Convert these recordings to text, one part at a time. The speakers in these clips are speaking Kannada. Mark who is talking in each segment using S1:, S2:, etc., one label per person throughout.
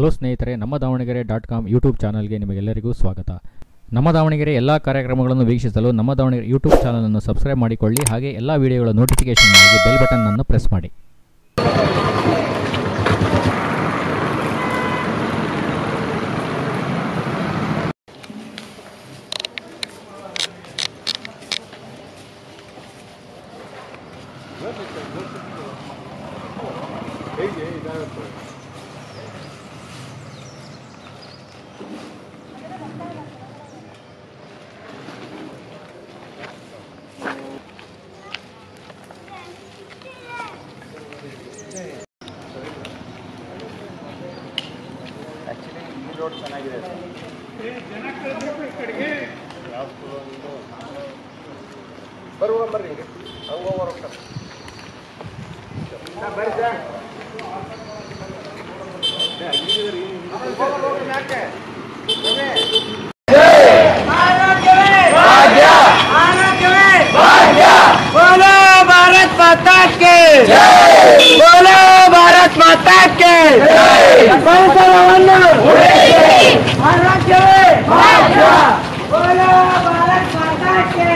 S1: ಹಲೋ ಸ್ನೇಹಿತರೆ ನಮ್ಮ ದಾವಣಗೆರೆ ಡಾಟ್ ಕಾಮ್ ಯೂಟ್ಯೂಬ್ ಚಾನಲ್ಗೆ ನಿಮಗೆಲ್ಲರಿಗೂ ಸ್ವಾಗತ ನಮ್ಮ ದಾವಣಗೆರೆ ಎಲ್ಲ ಕಾರ್ಯಕ್ರಮಗಳನ್ನು ವೀಕ್ಷಿಸಲು ನಮ್ಮ ದಾವಣಗೆರೆ ಯೂಟ್ಯೂಬ್ ಚಾನಲನ್ನು ಸಬ್ಸ್ಕ್ರೈಬ್ ಮಾಡಿಕೊಳ್ಳಿ ಹಾಗೆ ಎಲ್ಲ ವಿಡಿಯೋಗಳ ನೋಟಿಫಿಕೇಷನ್ಗಾಗಿ ಬೆಲ್ ಬಟನ್ ಅನ್ನು ಪ್ರೆಸ್ ಮಾಡಿ
S2: ಆ್ಯಕ್ಚುಲಿ ಈ ರೋಡ್ ಚೆನ್ನಾಗಿದೆ ಬರುವ ಬರ್ರಿ ಹಿಂಗೆ ಹಂಗೆ ಹೋಗೋರು ಹೋಗ್ತಾರೆ ಬರ್ರಿ ಸರ್
S3: बोलो भारत माता के बोलो भारत माता के ಪರಿಸರವನ್ನು ಆರೋಗ್ಯವೇ ಭಾಗ್ಯ बोलो भारत माता के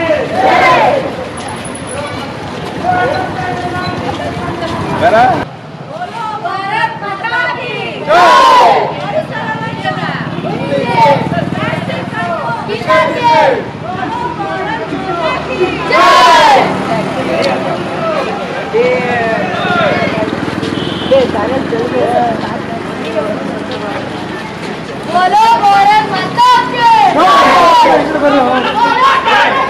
S4: बोलो भारत माता की जय परिसरवंजना सरकार से करो विकासे बोलो भारत माता की जय बोलो भारत माता की बोलो भारत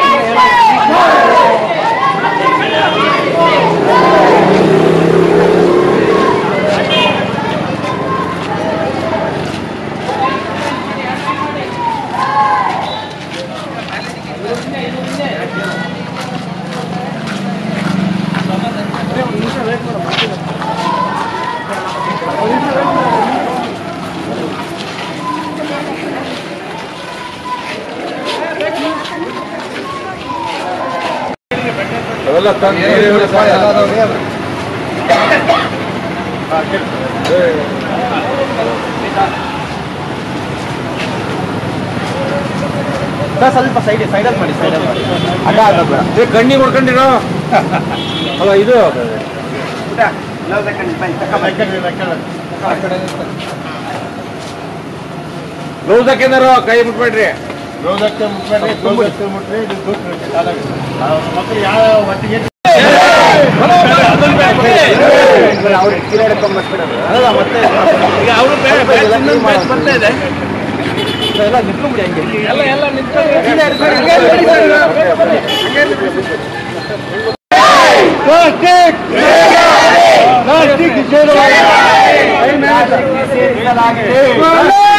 S2: ಅವೆಲ್ಲ ತಂದು ಸ್ವಲ್ಪ ಸೈಡ್ ಸೈಡಲ್ಲಿ ಮಾಡಿ ಸೈಡಲ್ಲಿ ಮಾಡಿ ಅಡ್ಡ ಅಡ್ಡ ಬೇಡ ಕಣ್ಣಿ ಹೊಡ್ಕೊಂಡಿರೋ ಅಲ್ಲ ಇದು ಗ್ಲೌಸ್ ಹಾಕಿದಾರೋ ಕೈ ಮುಟ್ಬೇಡ್ರಿ
S5: ರೋಗಕ್ಕೆ ಮುಟ್ಬೇಡ್ರಿ ರೋಗಕ್ಕೆ ಮುಟ್ರಿ ಇದು ದುಡ್ಡು ಮಕ್ಕಳು ಯಾವ ಒಟ್ಟಿಗೆ
S2: ಅವ್ರು ಕಿರಾಡ್ಕೊಂಡ್ಬಿಟ್ಬಿಡೋದು ಅಲ್ಲ ಮತ್ತೆ
S5: ಈಗ ಅವರು ಬರ್ತಾ ಇದೆ
S2: ಎಲ್ಲ ನಿಂತ್ಕೊಂಡ್ಬಿಡಿ ಹಂಗೆ
S5: ಎಲ್ಲ ಎಲ್ಲ
S3: बोलो